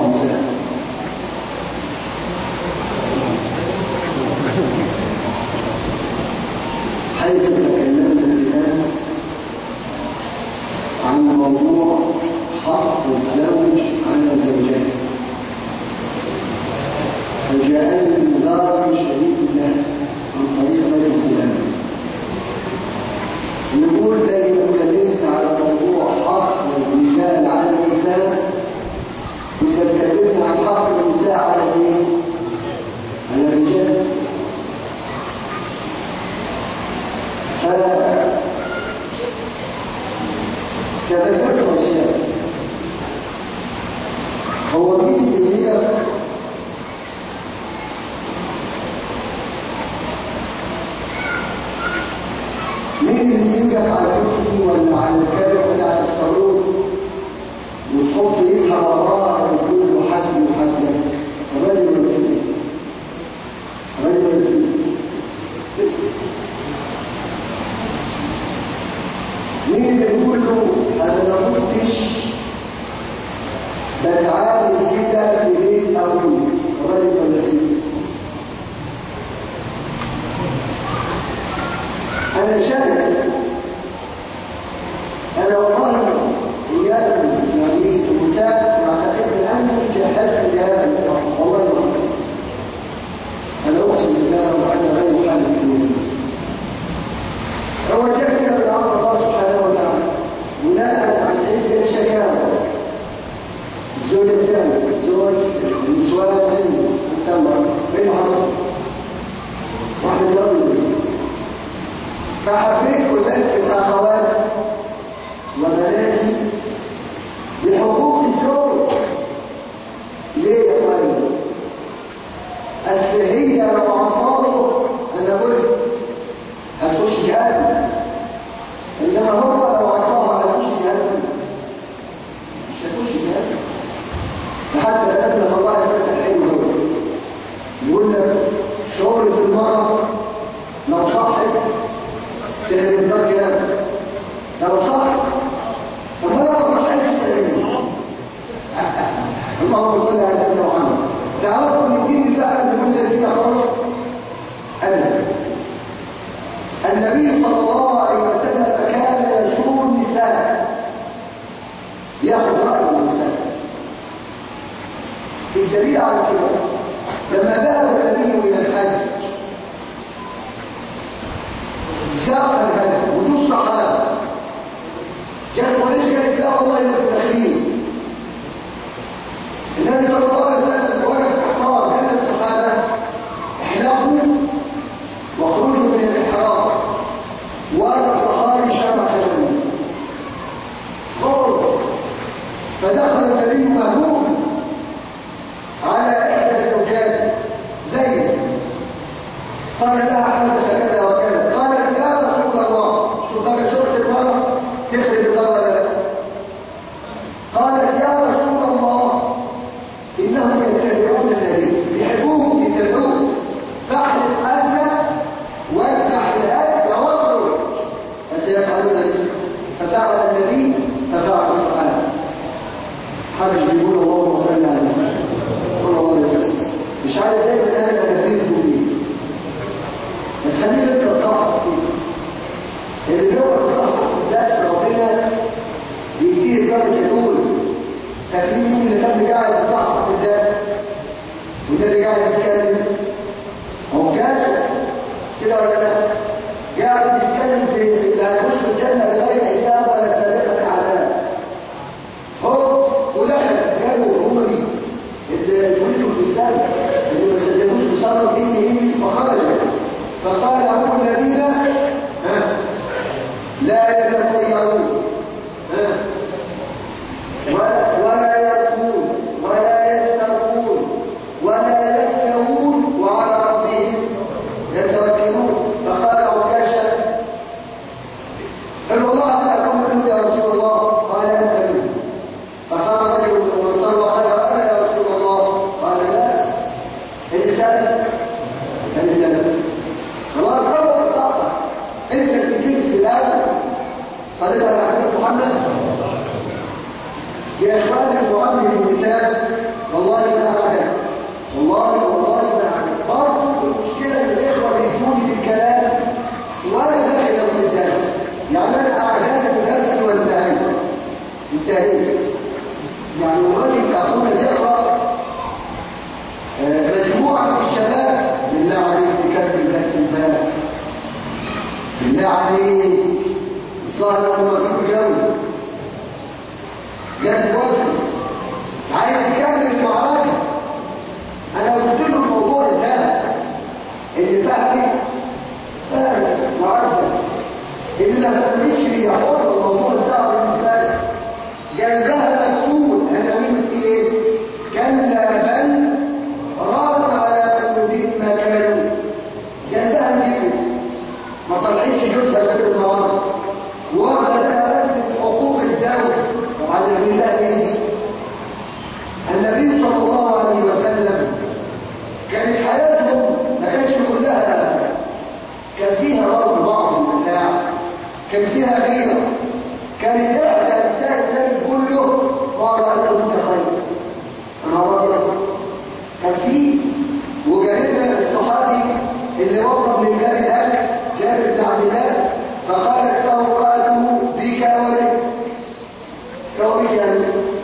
النساء حيث تكلمت الآن عن موضوع حق الزوج على زوجته فجاءني نظام شديد له عن طريق الإسلام يقول زي ما اتكلمت على موضوع حق الرجال على النساء كنت اتكلمت عن حق النساء على ايه؟ على الرجال ف تذكرت اشياء هو مين اللي هي مين اللي يجي على كرسي ولا على الكرسي ولا على الصاروخ وتحط ايدها وراها وتقول له حد يحدد الراجل ولا الست الراجل ولا الست مين اللي يقول له انا ما كنتش بتعامل كده في بيت ابوي الراجل ولا الست انا شاهد انا والله اياكم يعني النساء يعتقد الان جهزت لهذا والله ما انا اقسم بالله وانا غير حال الدين هو جاء الى امر الله سبحانه وتعالى بناء على عده شكاوى الزوج الثاني الزوج النسوان التمر بين عصر واحد يقول فحبيت أذكر الأخوات وبناتي بحقوق الزوج ليه يا طيب؟ أصل هي لو عصابه أنا قلت هتخش جهنم إنما هو لو عصابه هتخش جهنم مش هتخش جهنم لحتى الأدنى والله مثل حلو هو يقول لك شهرة المرأة لو صحت تهرب الدار كده لو صح طب ما لو صحيش تعمل اللهم صل على سيدنا محمد تعرفوا ان الدين بتاعنا اللي كنا فيه خالص ابدا النبي صلى الله عليه وسلم كان يشور النساء ياخذ راي النساء الدليل على كده لما ذهب النبي الى الحج ساق الهدف ودوس صحابه جاء وليش قالت لا والله ما تدخلين النبي صلى الله عليه وسلم وقف احرار بين الصحابه احلقوا واخرجوا من الاحرار وانا الصحابي شمع كلامه خوف فدخل النبي مهموم على احدى الزوجات زيد قال لها حدث كذا وكذا قالت يا رسول الله شو بقى شرط المرأة تخرج الضرر ولا لا قالت يا رسول الله إنهم يتبعون النبي يحبوه يتبعوه فاحلف أنت واذبح الهدي واخرج فسيفعلون ذلك ففعل النبي ففعل الصحابة حرج بيقول اللهم صل على النبي صلى الله عليه وسلم مش عارف دايما انا نبيه فيه خلينا نبقى نصحصح فيه اللي بيقعد نصحصح في الناس ربنا بيديه درجه الاولى فاكرين مين اللي كان قاعد يصحصح في الناس وده اللي قاعد يتكلم هو كاشف كده ولا لا قاعد يتكلم في اللي هيخش الجنه بغير حساب ولا سابقه عذاب هو ودخل قالوا هم دي اللي ولدوا في الاسلام اللي ما سلموش بصرف دينه وخرجوا فقال هم الذين لا يتطيرون ولا, ولا يرقون ولا يسترقون ولا يستوون وعلى ربهم يتوكلون فقال عكاشة قال والله لا أكون يا رسول الله قال أنت منه فقام رجل من المنصر وقال أنا يا رسول الله قال لا الإنسان الإنسان خلاص هو الصحة انت بتجيب في الاول صليت على حبيب محمد يا اخواني المعامل النساء والله عليه الظاهر انه وكيل جوي جاز وجهه عايز يكمل المعركه انا قلت له الموضوع ده اللي فهمي فاهم معركه اللي ما فهمش هي حر الموضوع بتاعه بالنسبه لي جلبها مكسور انا مين ايه كلا بل راد على قلوبهم ما كانوا جلبها مكسور ما صلحتش جزء من النهار واخده ثلاثه حقوق الزوج طبعا بالله ايه النبي صلى الله عليه وسلم كانت حياتهم ما كانش كلها كان فيها برضه بعض المتاع كان فيها غيره كانت احدى نساء النبي كله قال انا انت خير انا راضي كان في وجاهدنا الصحابي اللي وقف لله الاكل جابر بن عبد الله فقالت له امراته بك ولك كونك يعني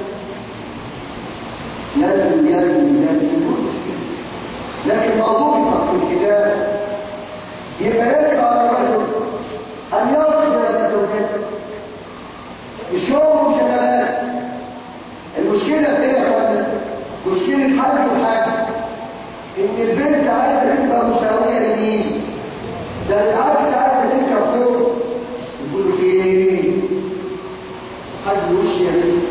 لازم لازم لازم لكن موضوع في الكتاب يبقى يجب على الرجل ان يصبر لزوجته الشغل شغلات المشكله في ايه يا اخوانا مشكله حد وحاجه ان البنت عايزه تبقى مساويه لمين ده العكس عايزه تركب فوق يقول في ايه حد وش يا بنت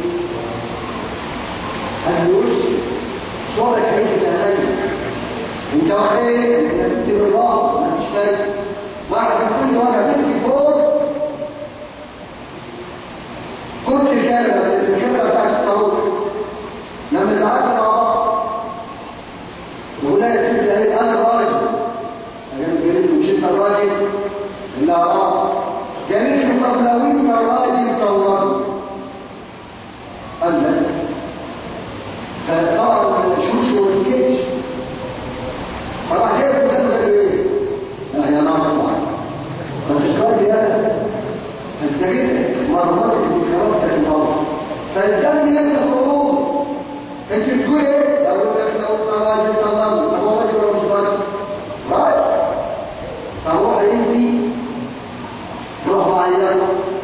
حد وش صورك عيش الامان انت واحد انت بتكتب الله ما فيش فايده واحد يقول لي وانا بنتي فوق كرسي الكاميرا الكاميرا بتاعت الصاروخ لما زعلت مع بعض يقول لها يا ستي قالت انا راجل قالت له مش انت الراجل لا اه قالت له طب لو انت راجل طلقني قال لا فطبعا ما تشوفش وسكتش فراح جايب قدامه قال له ايه؟ لا يا نعم طبعا ما فيش راجل انا فاستجدت مرات بكرامتك الله فالدم يد الخروج انت بتقول ايه؟ لو انت لو راجل تنظر هو راجل ولا مش راجل؟ راجل فروح انت روح معينه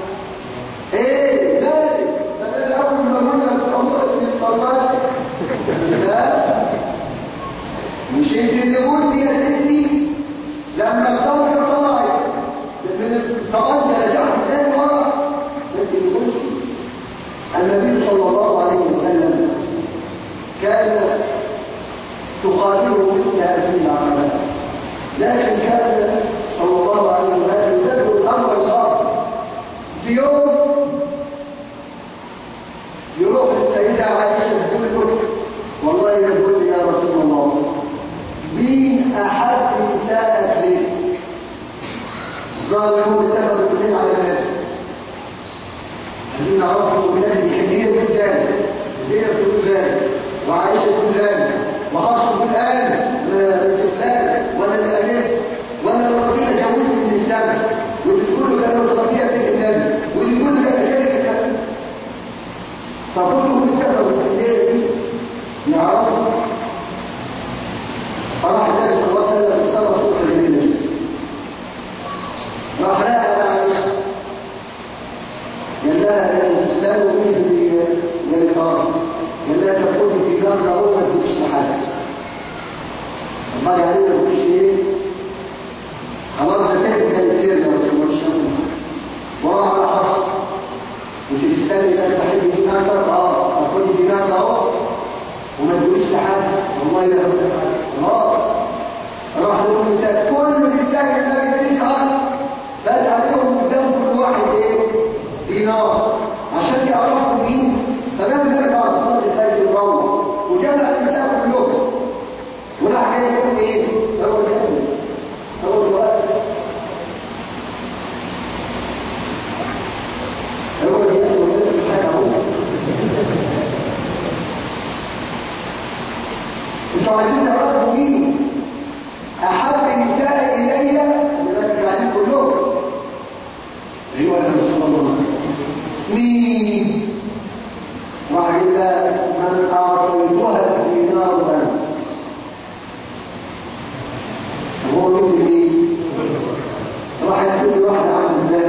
ايه مالك؟ ده الاول ما قلنا الله في الطلقات لا مش انت اللي قلت يا ستي لما الطلقه طلعت من الطلقه رجعت تاني ورا انت اللي قلت النبي صلى الله عليه وسلم كان تقاتله مثل هذه العملات لكن كان صلى الله عليه وسلم يدبر الامر الخاطئ في يوم يروح السيدة عائشة تقول له والله يقول لي يا رسول الله مين أحب نساءك ليك؟ ظالمون اتخذوا الليل على مال عايزين نعرفوا بلاد كثير جدا زينب تقول ذلك وعائشة تقول ذلك وخاصة تقول الآن فلان ولا الألف ولا ربنا جوزني من السماء واللي تقول له كانوا ربيع في النبي واللي يقول له كان شركة كان فكلهم اتخذوا الليل دي يعرفوا فراح النبي صلى الله عليه وسلم استوى صوت الجنة راح لها على عائشة قال لها يا الإنسان وإذن للإقرار قال لها تقول في دار هو ما تقولش لحد الله عليه ما تقولش إيه خلاص ده تاني كانت سيرنا ما تقولش وراح على حرص مش تستني لا تحب دين أكتر اه أخذ دين أكتر أهو وما تقوليش لحد والله لا أقول لحد خلاص راح لهم نساء كل نساء النبي تسعة بس عليهم قدام كل واحد ايه دينار عشان يعرفوا مين فجاب النبي بعد صلاه الفجر وروح وجمع النساء كلهم وراح جاي يقول ايه اول يوم اول وقت اول يوم والناس الحاجه اهو انتوا عايزين تعرفوا مين احب النساء الي ولكن يعني كلهم ايوه يا رسول الله مين وعلى من اعطيتها الدينار امس هو مين مين راح يقول لي واحد عامل ازاي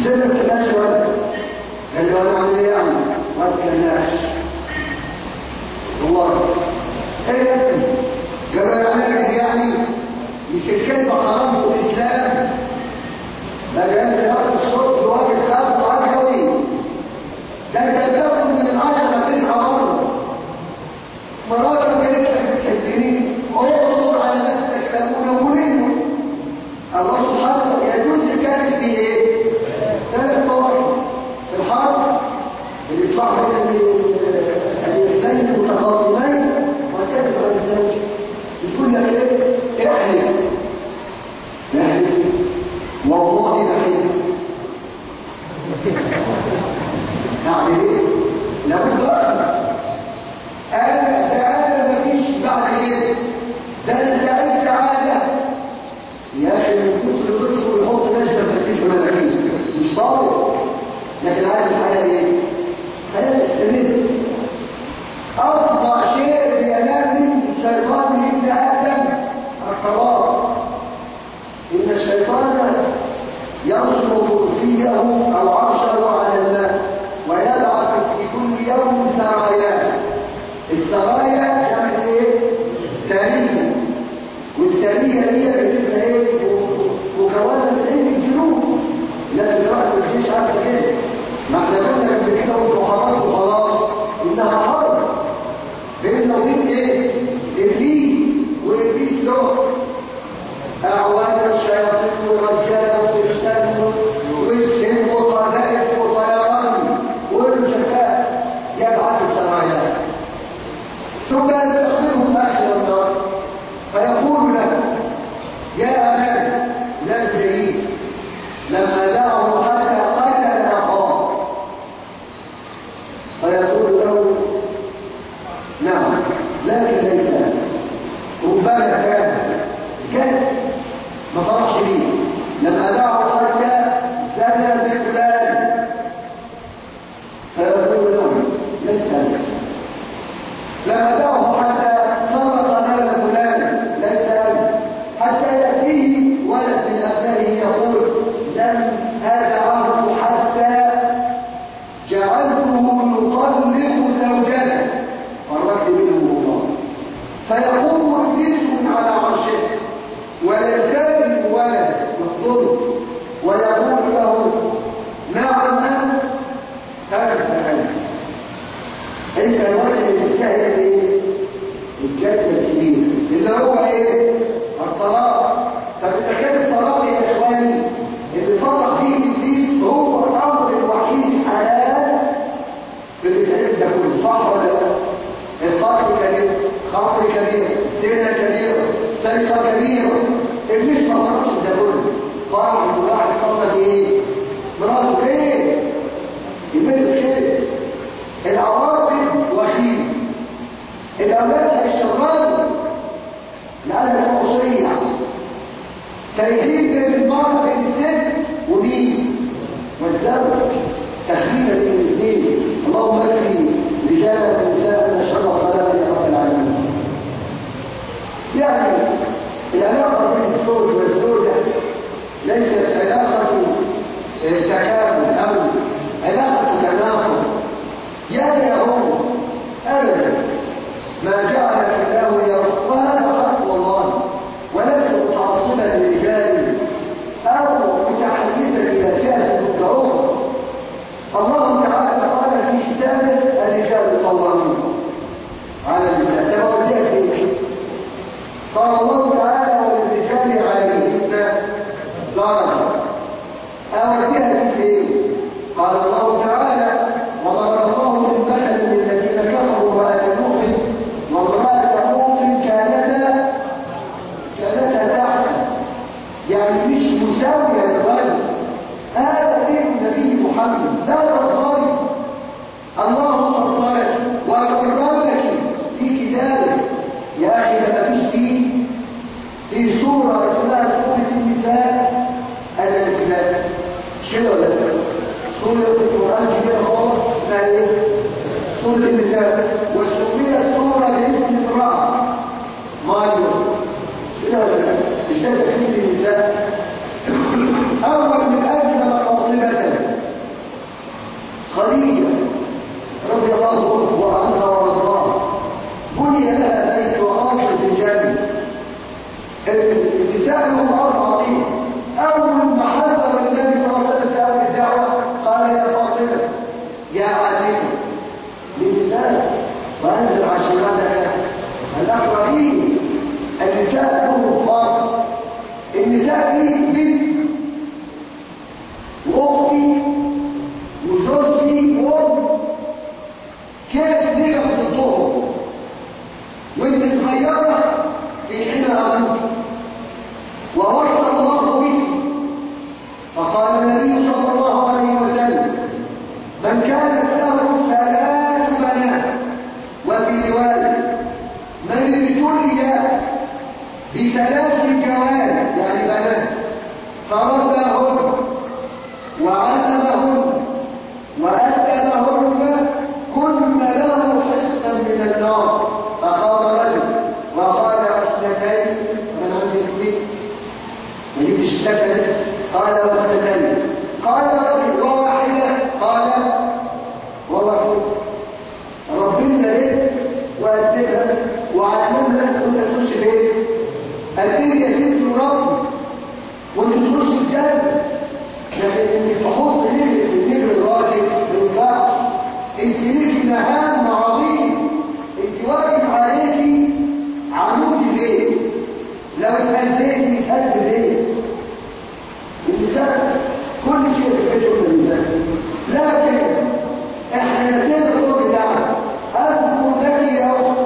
ازاي ما بتبقاش ولد قال له انا اعمل ايه يعني ما تكلمناش والله ايه يا ابني قال له يعني يعني مش الكلمه حرام في الاسلام ده انت تاخد الصوت بواجب تاخد معاك قوي ده انت تاخد من العشره تسعه مره مرات كانت بتحبني اصبر على نفسك تكون منه الله سبحانه يجوز كانت في ايه ثلاث مواقف في الحرب الاصلاح بين الاثنين المتخاصمين وكانت على الزوج بتقول لك ايه احلف احلف والله احلف اعمل ايه لابد اخلص انا سعاده مفيش بعد كده ده انا سعيد سعاده يا اخي من كتر الرزق ويحط نجمه في السيف الملاكين مش طالب لكن عايز الحياه ايه؟ حياه تستمر افضل شيء بينام من الشيطان لابن ادم الحرام ان الشيطان ينصب كرسيه او عرشه على الماء ويبعث في كل يوم سراياه السرايا يعني ايه سريه والسريه هي بتبقى ايه مكونه من ايه الجنود الناس اللي راحت الجيش عارفه كده ما احنا قلنا قبل كده وانتوا حضرتوا خلاص انها حرب بيننا وبين ايه ابليس وابليس له اعوان الشياطين ورجاله وفرسان واسهم وقذائف وطيران والمشكات يبعث السرايا ثم يستخدمهم اخر النار فيقول له يا امان لا بعيد لما دعه حتى قتل اخاه فيقول له نعم لكن ليس ربما كان كان ما طرحش ليه لما دعه حتى زنى بفلان فيقول له ليس لك لما دعه حتى سرق مال فلان ليس له حتى يأتيه ولد من أبنائه يقول لم هذا عهد حتى جعلته يطلق زوجته فرد منه الله فيقوم إبليس على عرشه ويلتزم ولد يخطبه ويقول له نعم هذا فعلت انت الوقت اللي تستاهل ايه الجلسه الكبير اللي هو ايه الطلاق طب اذا كان الطلاق يا اخواني اللي طلق فيه ابليس هو الامر الوحيد حلال في الاسلام ده كله صح ولا لا القتل كبير خمر كبير زنا كبير سرقه كبيره ابليس ما طلقش ده كله قال ان واحد طلق ايه مراته ايه يبقى كده العواطف وخيم الأولاد هيشتغلوا لأنها وصية ترهيب بين المرأة بين الست ومين والزوج تخليل بين الاثنين اللهم اكفي رجالا ونساء ما شاء الله تعالى يا رب العالمين يعني العلاقة بين الزوج والزوجة ليست علاقة تكامل أو علاقة تناقض يعني يا هم أبدا ما جعلك الله يرى وهذا حق والله ولست متعصبا لرجال أو متحيزا إلى فئة مدعوة الله تعالى قال في كتابه الرجال قوامون على النساء توجه فيه قال الله تعالى وللرجال عليهن درجة أوجه فيه قال الله تعالى وضرب الله من مثل للذين كفروا امرأة نوح وامرأة لوط كانتا كانتا تحت يعني مش مساوية للرجل هذا دين النبي محمد لا تفضلي الله فضلك وأكرمك في كتابه يا أخي ما فيش دين في سورة اسمها سورة النساء الإسلام مش كده ولا لا؟ سورة القرآن كبيرة خالص اسمها ايه؟ سورة النساء وسميت سورة باسم امرأة مريم كده ولا لا؟ مش ده تكليف النساء أول من أجل مقاطبة للنساء وأنزل عشيرتك الأقربين النساء لهم فرق النساء دي بنت واختي وزوجتي وام كيف تقف ضدهم وانت صغيره في حين ابوك ووصى الله بك فقال النبي صلى الله عليه وسلم من كانت له ثلاث بنات وفي روايه من ابتلي بثلاث جوارح يعني بنات فرباهن وعلمهن وأدبهن كن له حصنا من النار فقام رجل وقال اثنتين من عند اثنين ما جبتش لك قال واثنتين قال رجل وواحدة قال وواحدة ربنا ليه وأدبها وعلمها وانت تخش فين أدبني يا ستي وربي وانت تخش الجنة لكن انت تحط ليه في النجم الراجل ما ينفعش انت ليك مهام عظيم انت واقف عليكي عمود البيت لو اتهزيت يتهز ليه الانسان كل شيء في البيت يقول الانسان لكن احنا نسينا الدور بتاعنا اذكر لك يا اخت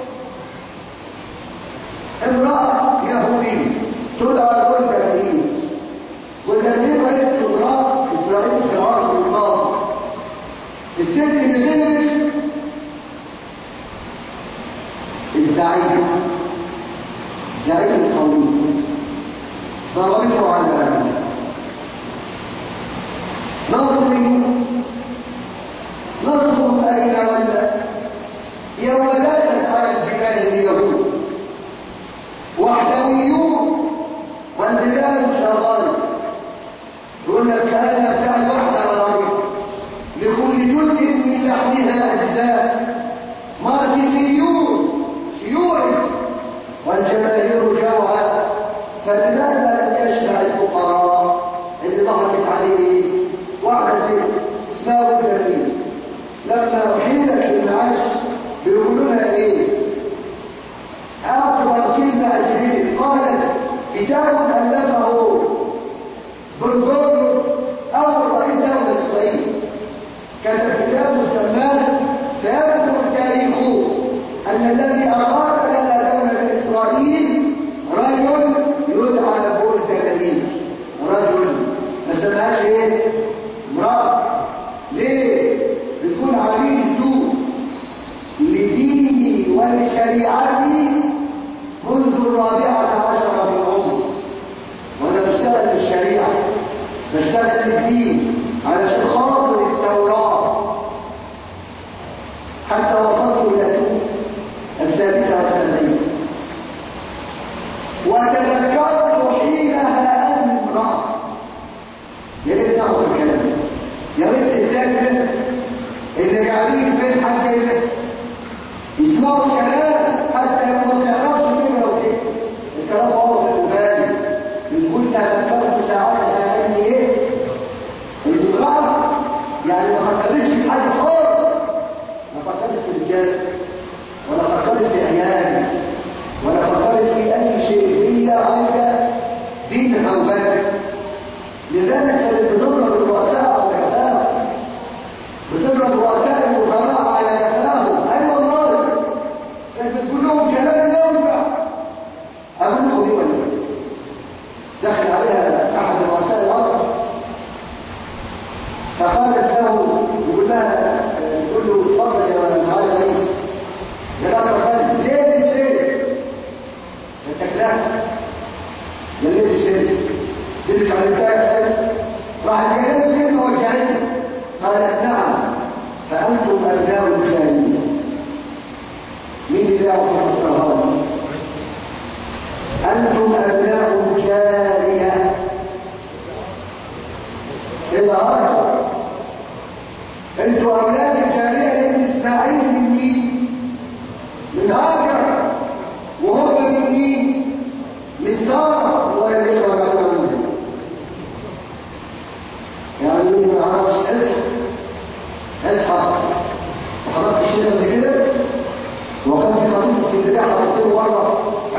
امراه يهوديه تدعى والبنين والبنين رئيس وزراء اسرائيل في العصر الماضي الست اللي غلبت الزعيم زعيم القومي ضربته على الأهل نظري نظر أين ولد يوم دست على الجبال اليهود وحدويون والبلاد شغال يقول لك هذا بتاع الوحدة العربية لكل جزء من لحمها أجزاء ماركسيون شيوعي والجماهير جوعى فلماذا لم يشبع الفقراء اللي ضحكت عليه واحدة ست اسمها الجميل لما أحيلت للمعاش بيقولوا لها ايه أكبر كلمة أجريت قالت كتاب ألفه بندور أول رئيس دولة إسرائيل كتب كتاب سماه سيذكر التاريخ أن الذي أراد لنا دولة إسرائيل رجل يدعى بولزمانين رجل ما سماهاش ايه؟ امرأة ليه؟ بتكون عبيد السوق لديني ولشريعتي منذ الرابعة عشر من عمري وانا بشتغل في الشريعة بشتغل في الدين علشان خاطر التوراة حتى وصلت إلى سنة السادسة والسبعين وتذكرت حينها أن امرأة يا ريت ناخد الكلام يا ريت الدكاترة اللي قاعدين فين حد ايه يسمعوا الكلام حتى لو ما تعرفش مين لو كده الكلام هو في الغالي ان كنت تذكرت ساعتها اني ايه الامرأة يعني ما فكرتش في حاجة خالص ما فكرتش في الرجال ولا فكرت في عيالي ولا فكرت في اي شيء الا عايزه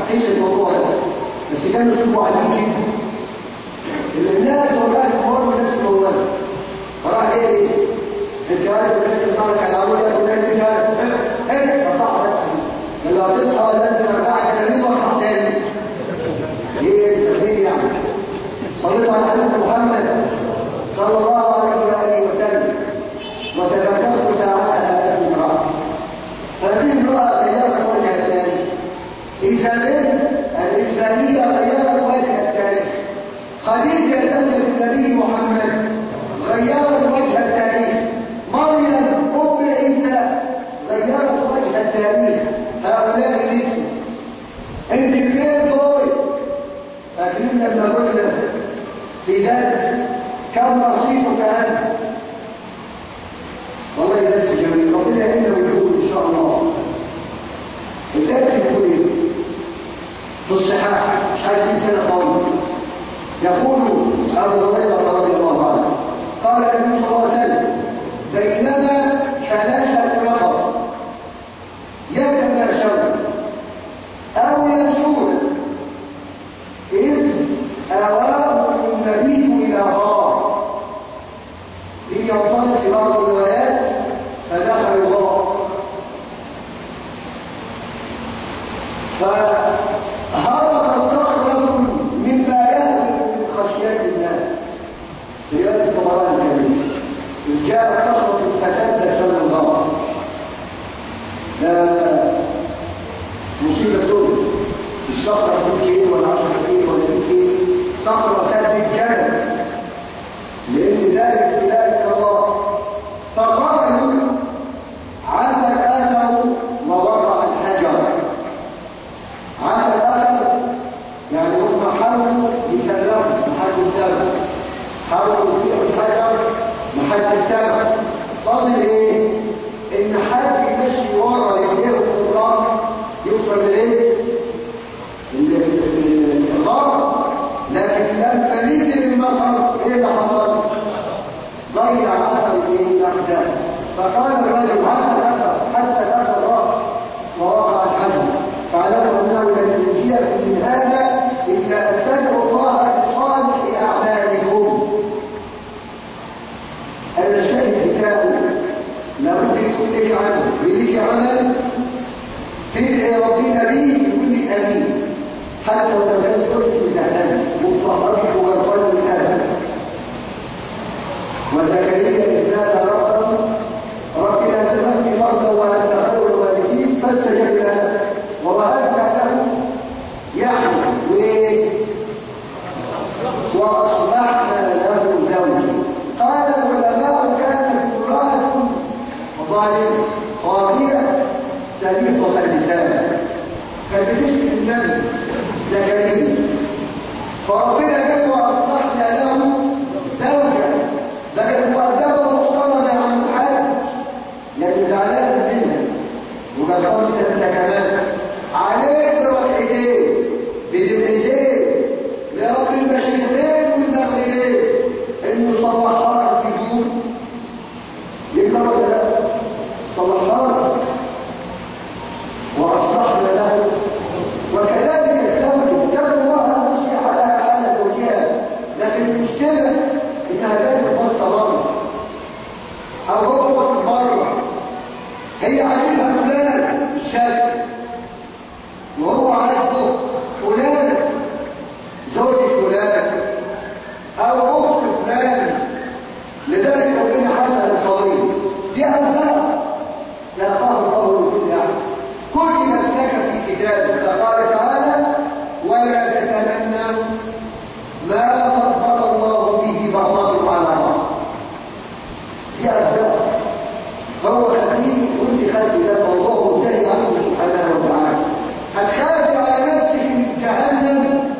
حقيقة الموضوع ده بس كان اسلوبه عجيب جدا الناس والله كبار والناس كبار فراح ايه ايه انت عارف الناس اللي طالع على العروض ده كلها انت عارف ايه فصح ده لو هتصحى ولا انت رجعت كلامين واحد تاني ايه التغيير يعني صليت على حبيب محمد صلى الله عليه واله وسلم وتذكرت ساعتها هذه المراه هذه المراه غيرت وجه التاريخ اذا الاسلاميه غيرت وجه التاريخ خديجه زوجة النبي محمد غيرت وجه التاريخ مريم ام عيسى غيرت وجه التاريخ هؤلاء الاسم انت فين دول فاكرين لما قلنا في درس كم نصيبك انت والله درس جميل ربنا يعيننا ويقول ان شاء الله الدرس يقول ايه في الصحاح مش عايزين سنه طويله يقول ابو هريره رضي الله عنه قال النبي صلى الله عليه وسلم بينما ثلاثه نفر يتماشون او يمشون إذ آواه النبي إلى غار هي وطن في بعض الروايات فدخل الغار فهربت صخرة مما يهرب من خشية الله رواية الطبراني الكريم إذ جاءت صخرة فسدت شر الغار لا مصيبة سودة الصخرة 2 كيلو ولا 10 كيلو ولا 2 كيلو صخرة سد الجبل لأن ذلك بذلك الله فقالوا عسى الأثر ووقع الحجر عسى الأثر يعني هم حاولوا يسرقوا محل السبب حاولوا يسيحوا الحجر محل السبب فاضل ايه؟ ان حد يمشي ورا رجليه في الرمل يوصل لايه؟ الغرب لكن لما نزل المطر ايه اللي حصل ضيع اثر الايه الاحداث فقال الرجل هذا الاثر حتى الاثر راح ووقع الحجر فاعلموا انه لن ينجيكم من هذا الا ان تدعوا الله بصالح اعمالكم هذا الشيء بتاعه لابد يكون لك عمل وليك عمل تدعي ربنا به يقول لك امين حتى لو كان حسن زعلان مطهرك وغفرت الآن وزكريا إذ نادى ربه رب لا تذرني مرضا وأنت خير الوالدين فاستجبنا له ووهبنا له يعني وإيه وأصلحنا له زوجا قال العلماء كانت امرأة ظالمة طاغية سليطة اللسان فبتشكي النبي زكريا فربنا جل واصلحنا له زوجا بقت مؤدبه محترمه عن الحاج لان زعلان منها وجبار انت كمان عليك بوحدين بذمتين لرب المشرقين والمغربين انه صلحها بدون يبقى ولا لا صلحها واصلحنا له وكذلك الزوج تدعو الله ان تصلح لها حال زوجها لكن المشكله انها لا تبص بره او هو بص بره هي عاجبها فلان الشاب وهو عاجبه فلان زوج فلان او اخت فلان لذلك ربنا حسن القضيه دي امثال ساقاه الله لكل احد كتبت لك في كتابك فقال تعالى ولا تتمنوا ما فضل الله به بعضكم على بعض دي أسباب هو خفيف وانت خايف ده والله منتهي عنه سبحانه وتعالى هتخاف على نفسك من جهنم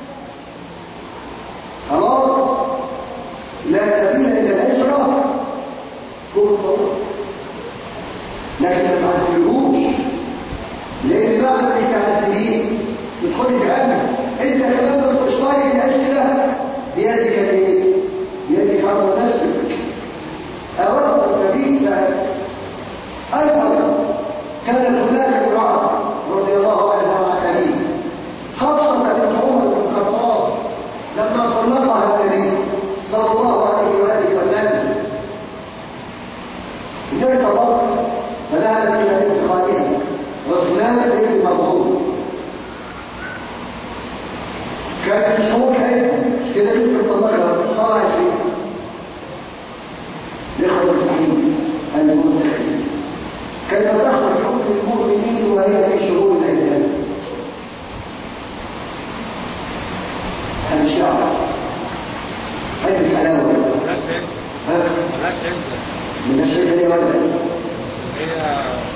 خلاص لا سبيل الى الهجره كفر لكن ما تعذبوش لان بعد ما تعذبين تدخلي جهنم انت كمان ما تبقاش طايق الاشياء بيدك الايه؟ بيدك عرض نفسك أود النبي أيضا كانت هناك امرأة رضي الله عنها مع خليل كده لسه الطبقة طالع فيه الإخوة المسلمين المنتخبين كيف تخرج حكم المؤمنين وهي في شهور الأيام هذا الشعر هذه الحلاوة ملهاش عزة ها؟ ملهاش عزة من الشيء اللي ولا هي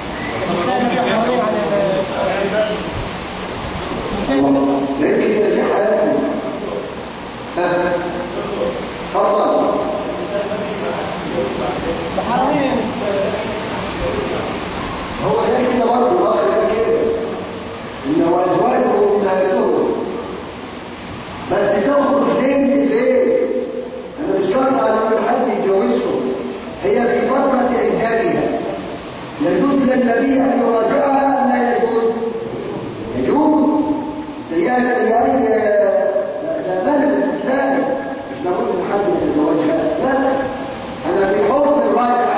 لكن هي في حياتنا ها؟ تفضل هو ده كده برضه الاخر ده كده انه ازواجه امهاتهم بس تخرج ليه ليه انا مش شرط على ان حد يتجوزهم هي في فتره انجابها يجوز للنبي ان يراجعها ام لا يجوز يجوز سيئة سيئة لا مال الاسلام مش لابد ان حد يتزوجها لا انا في حكم الراجع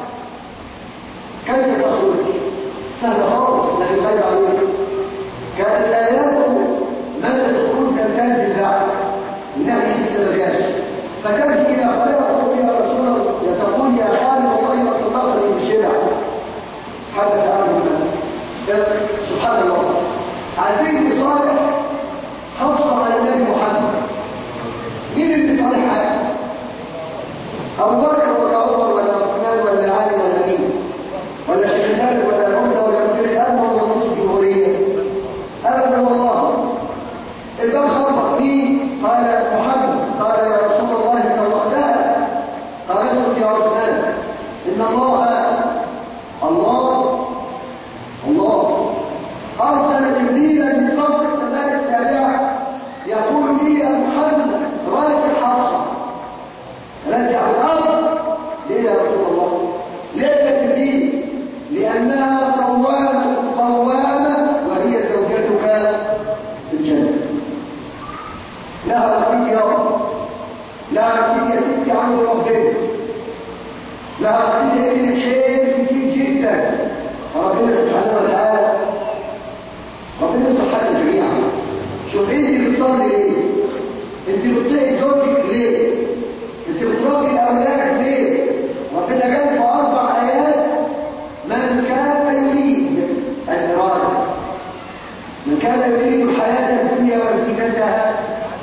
كيف تخرج سهل خالص لكن غير عليك كانت الايات ماذا تقول كان الزعم انها استرجاش فكانت الى خلقه الى رسول الله يتقول يا خالد والله ما تطلقني بشبع حدث عنه سبحان الله عزيز بن صالح حصل على النبي محمد مين اللي صالح حاجه ابو بكر ولا عمر ولا عثمان ولا علي ولا مين ولا شيخ خالد ولا عمده ولا وزير الامن ولا رئيس الجمهوريه ابدا والله الباب خطأ مين قال محمد قال يا رسول الله صلى الله عليه وسلم قال اسكت يا عثمان ان الله الله الله ارسل جبريلا من فوق السماء السابعه يقول لي يا محمد راجع حصى رجع الارض ليه يا رسول الله ليه جبريل لانها صوامه قوامه وهي زوجتك في الجنه لها رصيد يا رب لها رصيد يا ستي عند ربنا لها رصيد إليك شيء كتير جدا ربنا سبحانه وتعالى ربنا سبحانه جميعا شوف انت بتصلي ليه انت بتطيعي زوجك ليه انت بتربي الاولاد ليه ربنا جاب في اربع ايات من كان يريد الاراده من كان يريد الحياه الدنيا وزينتها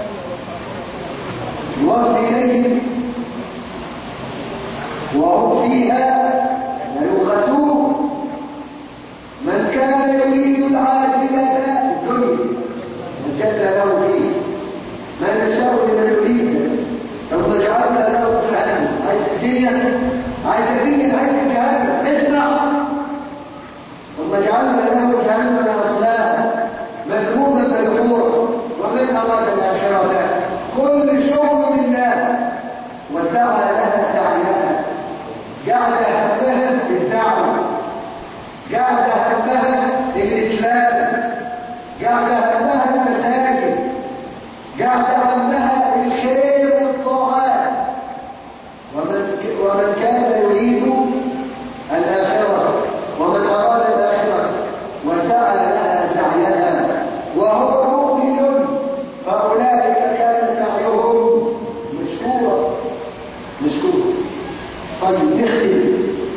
يوفي إليهم وهم فيها يبخسون من كان يريد العاجلة الدنيا وجد له فيه ما يشاء لمن يريد ثم جعلنا له جهنم عايز الدنيا عايز الدنيا عايز جهنم اسمع ثم جعلنا له جهنم اصلاها مذموما مدحورا ومن اراد الاخره كل شغل لله وسعى لها سعيها جعل همها الدعوة جعل همها الإسلام جعل همها المساجد جعل همها الخير والطاعات ومن ومن كان يريد الآخرة ومن أراد الآخرة وسعى لها سعيها وهو مؤمن فأولئك كان سعيهم مشكورا مشكورا طيب نختم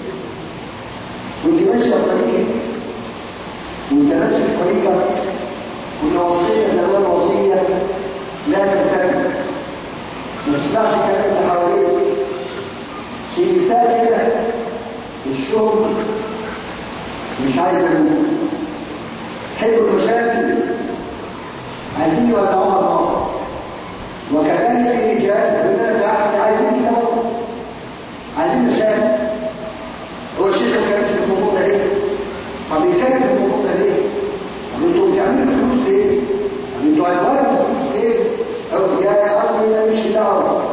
وانت ماشي الطريق وانت ماشي في طريقك وان وصيه زمان وصيه لا تنتهي ما تسمعش كلام اللي حواليك في مثال كده الشغل مش عايز اقول حلو المشاكل عايزين يولعوها النار وكذلك الرجال بما بعد عايزين كده عايزين مشاكل هو الشيخ كان في الموضوع ده ليه؟ طب يتكلم في الموضوع ده ليه؟ طب انتوا بتعملوا فلوس ليه؟ طب انتوا عايزين فلوس ليه؟ او يا عمي ماليش دعوه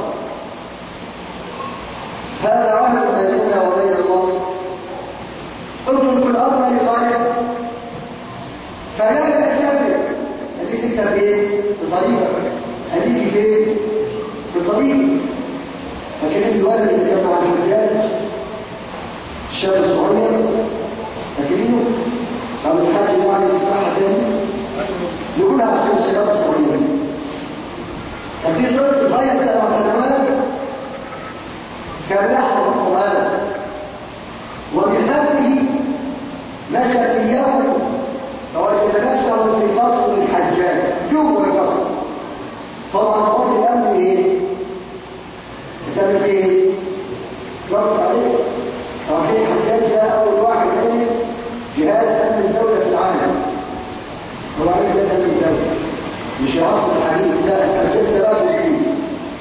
هذا عهد بيننا وبين الله اترك الامر لطالب فلا تكتفي هديك انت فين؟ في طريقك هديك فين؟ في طريقك فكان الولد اللي كان مع الحجاج الشاب الصغير فاكرينه؟ قام الحاج يعني الصراحه تاني يقولها عشان الشباب الصغيرين كان في طفل نفسه في قصر الحجاج جوه القصر طبعا قول الامر ايه كان في ايه رفض عليه طبعا الحجاج ده اول واحد ايه جهاز امن الدوله في العالم هو عارف ده امن الدوله مش اصل الحديث لا الحجاج ده رفض فيه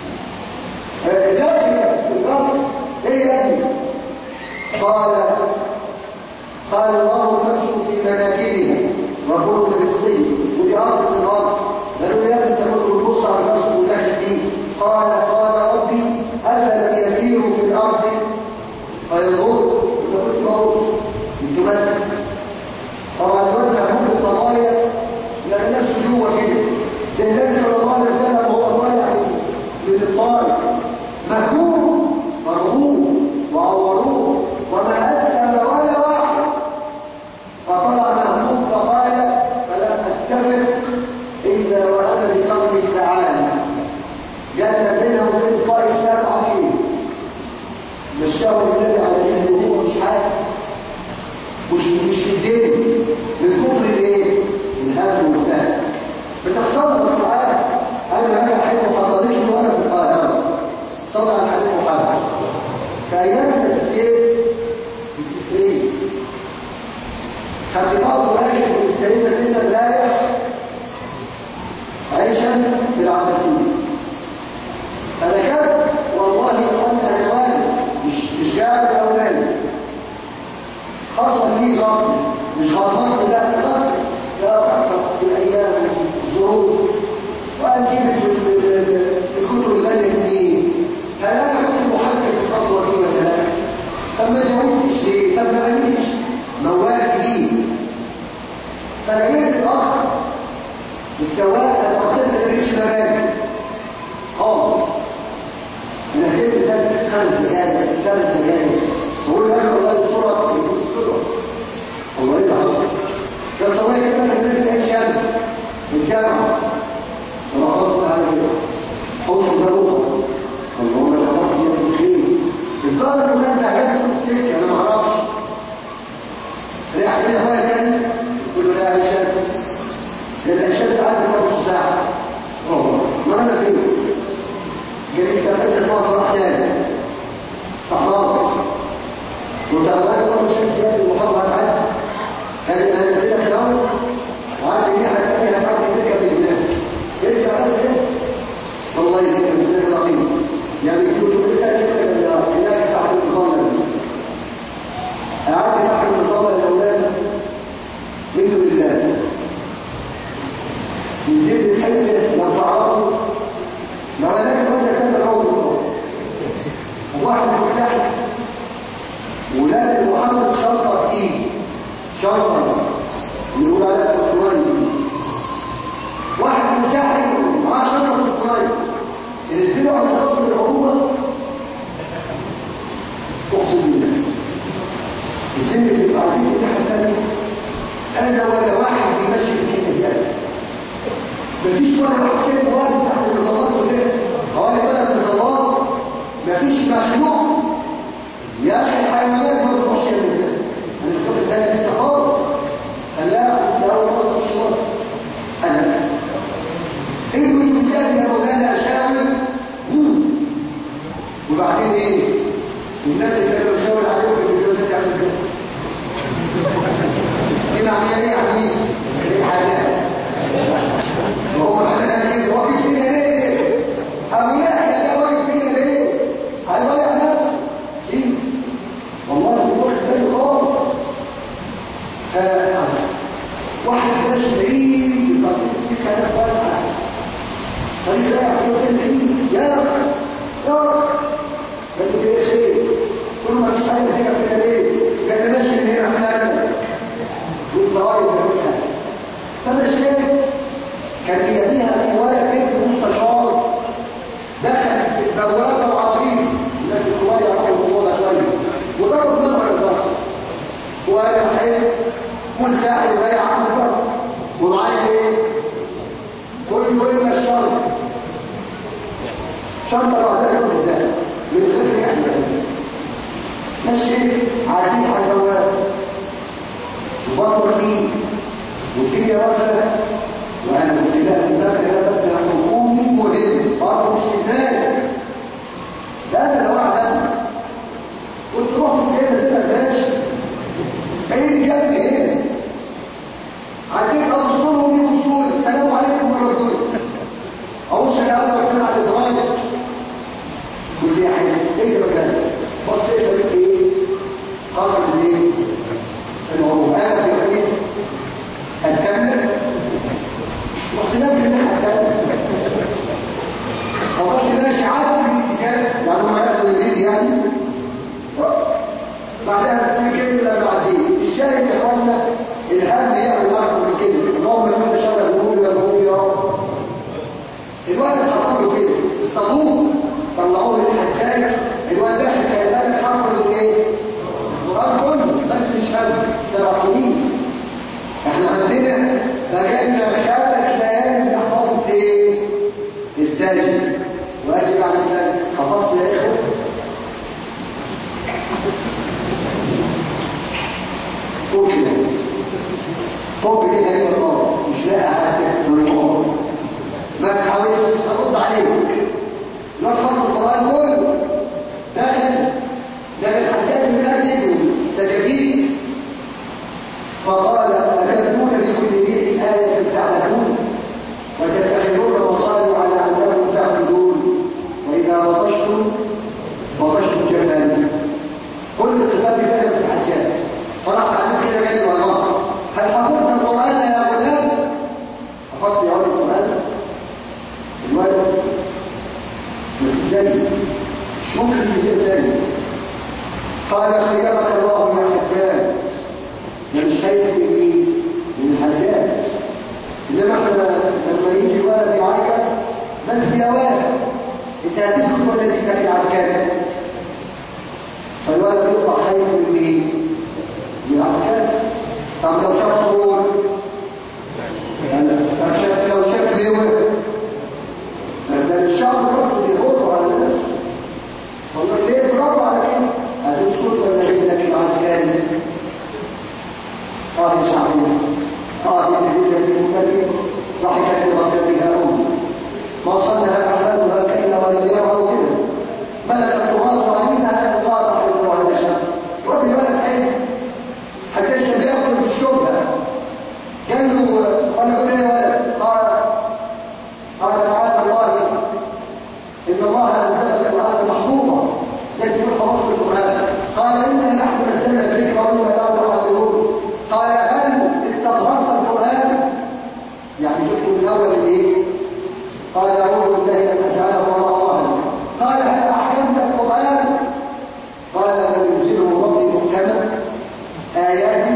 داخل القصر ايه يا ابني قال قال الله فامشوا في مناكبها وكلوا بالصين ودي ارض الارض قالوا يا ابني تقول البص على القصر وداخل فيه قال قال ربي افلم يسيروا في الارض فينظروا فقلت موت انتوا مالك طبعا الوزع كل القضايا لان الناس جوه كده زي النبي صلى الله عليه وسلم وهو طالع من الطائف مهجور مرغوب وعوروه وما اسلم ولا واحد فطلع مهموم فقال فلم استفق الا وانا بقلبي تعالى جل بينه وبين الطائف سبعه كيلو مشاه النبي على جنبه وهو مش حاسس مش مش في الدين من كفر الايه؟ الهم والفهم بتحصل ساعات انا ما حاجه حصلت لي وانا في القاهره صلى على الحبيب محمد في ايام التفكير التفكير كان بعض راكب والسيدة سنة رايح عين شمس في العباسية أنا كان والله أنت عنوان مش مش قاعد أولاني حصل لي غلط مش غلطان لا غلط لا تحفظ بالأيام الظروف وأجيب الكتب زي دي هل أنا كنت محدد الخطوة دي ولا لا؟ طب ما جاوبتش ليه؟ طب ما قاليش موال جديد فلقيت الآخر مستواه أنا وصلت لريش مبادئ خالص أنا خدت ثلاث خمس دقايق ثلاث دقايق بقول لك والله بسرعة يكون بسرعة هو إيه اللي حصل؟ بس الله يكتب لك نفس عين شمس الجامعة ورقصنا على كده حوش بلوغة اللهم لا تحكي يا بخير الظاهر انه ناس عجبت في السكة انا ما اعرفش ليه حكينا هو تاني يقول له لا يا شمس لان الشمس عدت نص ساعة والله ما انا فين جريت كفاية اسمها صلاح سالم صحراوي وتعبان الله الشمس ياتي محمد عاد هذه الانسانه في الارض وعاد دي حاجه فيها بعد ذلك باذن يرجع على ايه والله يذكر مسلم العظيم يعني كنت لسه كده هناك تحت النظام قعدت تحت النظام الاولاد منه لله يزيد الحته لو تعرفوا لو هناك وجه كان قول الله وواحد مفتاح ولاد محمد شنطه في ايده شنطه يقول عليها سكراي واحد مجاهد معاه شنطه سكراي ينزلوا على رأس العقوبة اقسم بالله السن اللي بعدين تحت تاني انا ولا واحد بيمشي الحته دي مفيش ولا واحد شايف واحد تحت النظامات ولا حوالي ثلاث نظامات مفيش مخلوق يا اخي الحيوانات ما بتروحش من كده انا مش واخد بالي انت خالص قال لا ده اول مره في الشرطه انا انتوا المجال يا مولانا اشاور وبعدين ايه الناس اللي كانوا يشاور عليهم في الجوازات يعملوا كده دي معناها ايه يا عمي ايه حاجات وهو معناها ايه واقف فينا ليه او يحيى ده واقف فينا ليه هيضيع نفسه ليه والله مش واخد بالي خالص واحد كده شديد يبقى في كلام واسع طريق رايح في مكان بعيد يا رب يا رب قال له كده خير كل ما فيش حاجه هنا كده ليه قال لي ماشي من هنا حاجه والضرايب بتاعتها فانا شايف كان بيديها في ولا كيف مستشار دخل في البوابه وعطيه الناس الكبار يعرفوا الموضوع شويه وضرب نظر البصر وانا حيث والكاحل بايع عنه ومعايا ايه كل يوم الشرط شرطة لوحدها يوم ازاي من غير يحمل ماشي عادي على البواب وبرضه فيه وتيجي يا باشا وانا قلت لها انك يا باشا حكومي مهم برضه مش كفايه ده انا لو اعلم قلت روح السيده سيده باشا ايه اللي جابني هنا عديت ابصرهم لي وصول السلام عليكم ورحمه الله ابص يا عم ربنا على الدرايه كل يا حي ايه ده بقى بصيت لقيت ايه قصر الايه الموضوع انا في حديث أكمل واختلاف الناحية الثالثة فضلت ماشي عادي في الاتجاه يعني ما ياخدوا اليد يعني بعدها في كلمة بعدين الشاهد يا اخوانا الهم يعمل اكتر من كده اللهم لمن شر الهموم والهموم يا رب الوقت حصل له كده اصطادوه طلعوه من الحساس الوقت داخل كيفان حفر ايه؟ القرآن كله بس مش هم سبع سنين احنا عندنا بقينا خمس ليالي نحفظ ايه الساجد واجب على ذلك حفظت يا اخوه فوق كده فوق كده هي الله مش لاقي حاجه من ما تحاولش ارد عليك لا تخلص القران كله داخل ده من حاجات من اجل سجدين فقال أتبنون بكل ريح آية تعبدون وتتخذون مصالح على أنكم تعبدون وإذا بطشتم بطشتم جبانا كل الصفات كده في الحجات فراح عليك كده جاي والله هل حفظت القرآن يا غلام؟ حفظت يا ولد القرآن؟ الولد ازاي؟ شوف اللي زي قال خيرك الله يا حبان ده مش خايف من مين؟ من الحاجات انما احنا لما يجي ولد يعيط بس يا ولد انت هتسكت ولا تتكل على الكلام فالولد يطلع خايف من مين؟ من العسكر طب لو شاف صور طب شاف لو شاف لواء ده الشعب المصري بيغضوا على نفسه والله ليه برافو على كده هتسكت ولا ابنك العسكري قال شعبنا قال الذين في المكتب ضحكت بضحكتها أمي ما صلها أحفادها كلا ولم يرعوا كده ملك التراث عليها أن قال حفظوا على الشام وفي ولد حين حتى الشاب يأكل بالشبهة قال له قال له يا ولد قال قال تعالى الله إن الله أنزل القرآن محفوظا زي ما خلاص القرآن قال إنا نحن نزلنا الذكر وإنا له حافظون قال هل استغرقت القرآن يعني جبت من أول الإيه قال أعوذ بالله أن أجعله وراء قال هل أحكمت القرآن قال لم ينزله ربي محكما آيات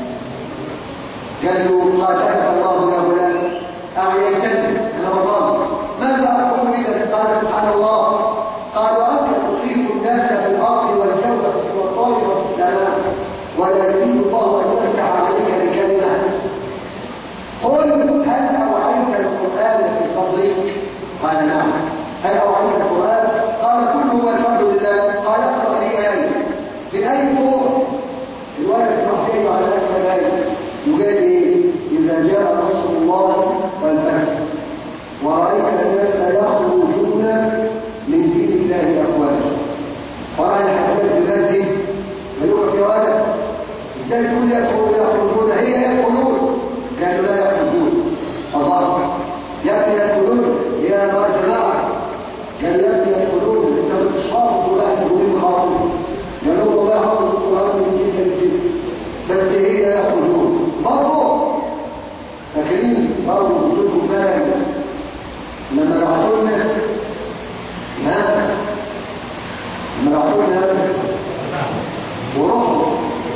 قال له قاتلك الله يا غلام أعيتني أنا والله ماذا أقول إذا قال سبحان الله قالوا أنت تصيب الناس في الأرض والجوة والطائرة في السماء ولا يريد الله أن يفتح عليك بكلمة قل هل أوعيت القرآن في صدرك قال نعم هل أوعيت القرآن قال كله والحمد لله قال اقرأ لي آية في أي فوق الولد محفيظ على أسفل آية وقال إيه إذا جاء نصر الله والفتح ورأيت الناس يخرجون من دين الله أفواجا قال الحسن بذنبه ملوك في ولد ازاي تقول يدخلون يخرجون هي يدخلون قالوا لا يخرجون الله يأتي يدخلون يا جماعة قال يأتي يدخلون انت مش حافظ ولا تقولين حافظ قالوا والله حافظ القرآن من جدا جدا بس هي يخرجون برضه فاكرين برضه قلت لكم فاهم لما بعثوا لنا ها لما بعثوا لنا ورحمه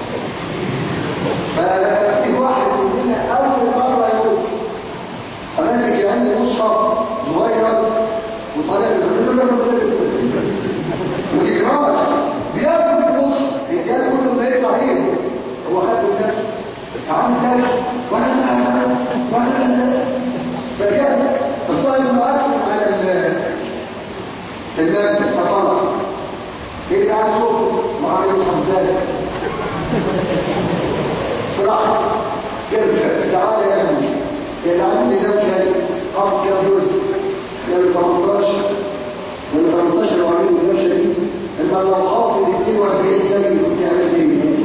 ففي واحد مننا اول مره يقول فماسك يعني مصحف صغير وطالع والاجراء بياكل المصحف الرجال كله ما يطلع ايه هو خد الناس تعال ثالث وانا وانا فكان الصائد معاكم على المال فطلع ايه قاعد شوفه معايا الحمزات صراحة يرجع تعالى يا من 18 من 18 وعليه مليون شديد اما لو حافظ 42 سنه كنت عامل ايه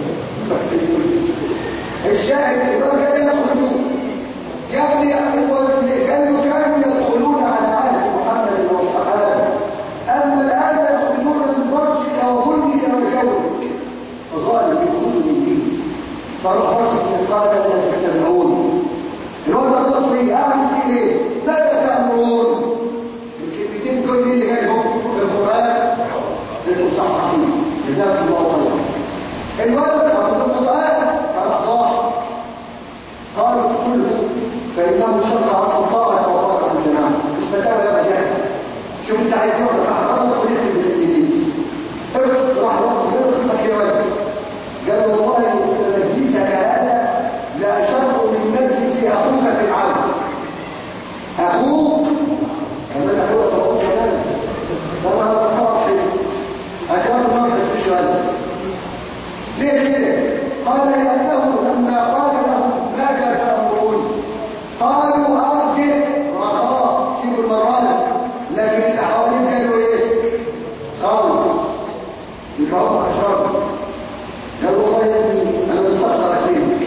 الشاهد يبقى كان يدخلون كان كانوا كانوا يدخلون على عهد محمد والصحابه اما الان يخرجون من فرشك وظلمك وجورك فظالم يخرج من دين فرحمة قال لا تستمعون الوضع الطفلي اعمل فيه ايه ماذا تامرون الكلمتين دول اللي جايبهم في القران انتم صحصحين جزاكم الله خيرا الولد عبد القران فالاخطاء قالوا كله فانه شرع على الطاعه وطاعه الجماعه الفتاوى يا جاهزه شوف انت عايز واحد احفظك ولسه بالانجليزي ارد راح وقت غير قصتك يا ولد قال والله مجلسك هذا لا شر من مجلس اخوك في العالم اخوك كمان اخوك اخوك كمان طبعا هذا فرق اكرم مرة في السؤال ليه ليه قال لانه لما قال لهم ماذا تامرون قالوا ارجع رخاء سيبوا المرانه لكن اللي حوالين قالوا ايه خالص يبقى هم اشرار قالوا والله يا ابني انا مستخسر فيك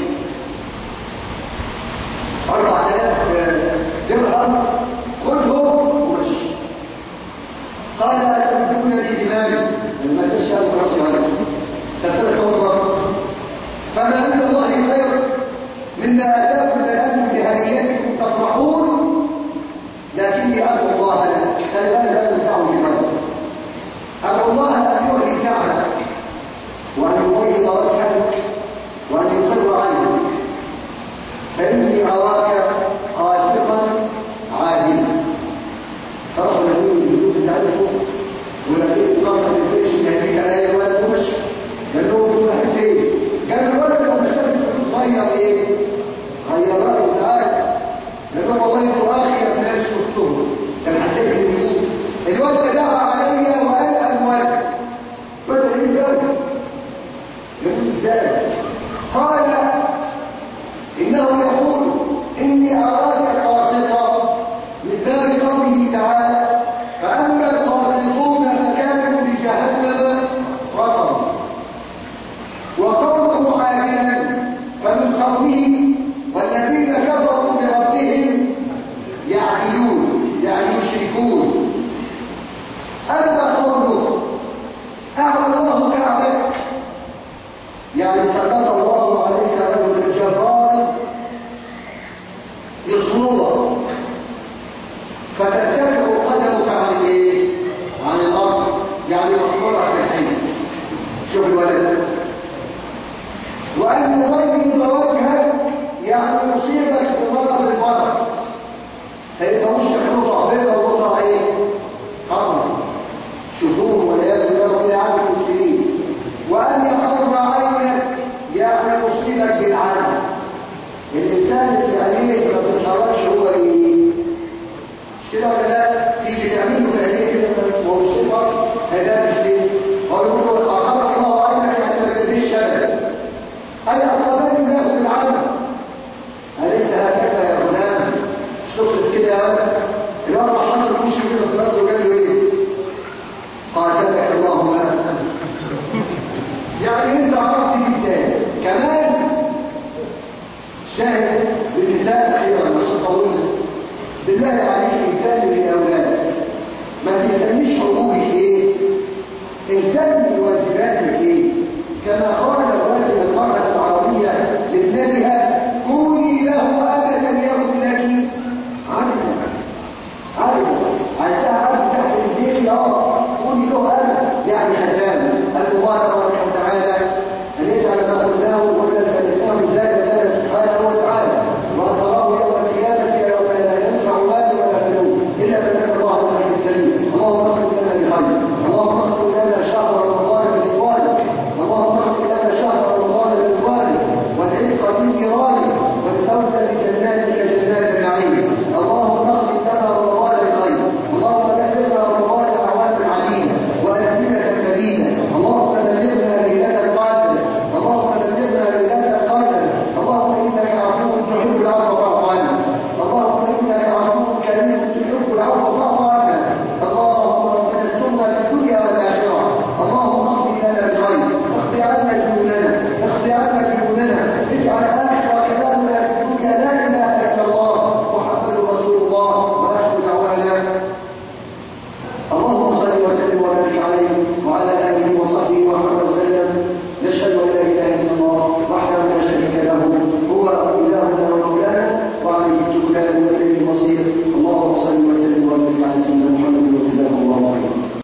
اربع الاف درهم خذهم ومشي قال اتمدون لي بمالي لما تشاء راسي عليك تترك الله فما عند الله خير مما اتاكم الان بهديتكم تفرحون لكني ادعو الله لك فلا لا ينفع بمالك ادعو الله ان يحيي كعبك وأن يطيب وجهك وأن يقر عنك فإني أراك قاسقا عادلا فرق الذين يجدون تعرفوا ولكن فرق الجيش يهديك لا يوالد مش قال له بدون حتى قال الولد لما شاف الفلوس غير ايه؟ غير رأيه تعالى قال له والله انتوا اخي ابناء شفتهم كان حسيت ان الولد دعا علي وقال اموالك بدأ ايه جاوب يقول ازاي قال انه يقول اني اراك قاسطا من باب قوله تعالى فاما القاسطون فكانوا لجهنم رطبا وقوله عاجلا فمن قوله والذين كفروا بربهم يعدلون يعني يشركون اما قوله اعلى الله كعبك يعني سلط الله عليك رجل جبار يصنوه فترتفع قدمك عن الايه؟ عن الارض يعني مصبرك في الحي شوف الولد وان يضيق وجهك يعني يصيبك بمرض الفرس هيبقى وشك قطع بيضاء وقطع ايه؟ حمر شهور والعياذ بالله ربنا يعلم المسلمين وأن يقر عينك يعني يصيبك بالعالم الإنسان اللي عينيه ما بتتحركش هو إيه؟ مش كده ولا لا؟ تيجي تعمله في عينيه كده وهو صفر هذا مش ليه؟ هو يقول له أقر الله عينك حتى ما تديش شبك هل أصابني الله بالعالم؟ أليس هكذا يا غلام؟ مش تقصد كده يا ولد؟ الوضع حط الوش كده في الأرض وقال له إيه؟ قاتلك الله ما يعني انت عرفت ازاي كمان شاهد بالمثال اخيرا مش طويل بالله عليك انسان للاولاد ما تهتمش حقوقك ايه اهتم بواجباتك ايه كما قال